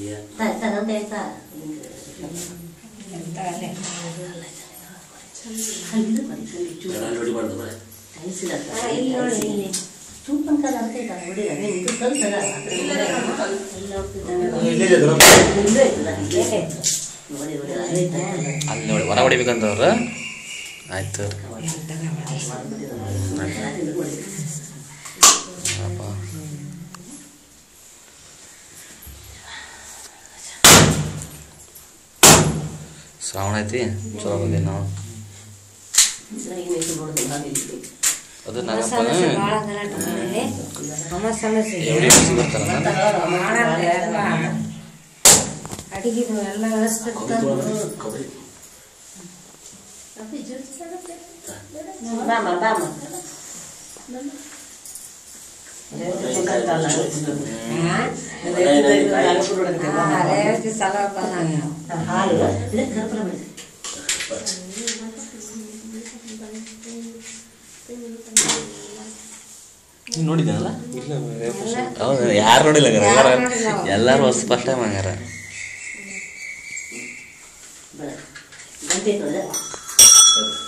ತನಂತ ಆಯ್ತಾ ಕಲ್ಲು ಬರೀ ಕಲ್ಲು ಚೂರು ನೋಡಿ ಮಾಡ್ದು ಬರ ಕಲಿಸಿಲ್ಲ ಚೂಪನ್ ಕಾಲ ಅಂತ ಇದ್ದಾರೆ ಹೊಡಿದ ನಿಮ್ಗೆ ಕಲ್ತದ ನೋಡಿ ನೋಡಿ ಆಯ್ತಾ ಅಲ್ಲಿ ನೋಡಿ ಹೊರ ಹೊಡಿಬೇಕಂತವ್ರು ಆಯ್ತು ಅಪ್ಪ ಶ್ರಾವಣ ಐತಿ ಚಲೋ ಬಂದೀವಿ ನಾವು ಅದು ನಾಗಪ್ಪನ ಎವಡಿ ಬಿಸಿ ಬರ್ತಾರಲ್ಲ ಅಡಿಗೆದು ಎಲ್ಲ ವ್ಯವಸ್ಥೆ ಕೊಬ್ಬರಿ ಬಾಮ ಬಾಮ ಹಾಲು ಇದಕ್ಕೆ ಕರ್ಪೂರ ಬಿಡಿ ನೀನು ನೋಡಿದ್ದೀನಲ್ಲ ಹೌದು ಯಾರು ನೋಡಿಲ್ಲ ಹಂಗಾರೆ ಎಲ್ಲಾರು ಎಲ್ಲರೂ ಹೊಸ ಫಸ್ಟ್ ಟೈಮ್ ಹಂಗಾರ ಗಂಟೆ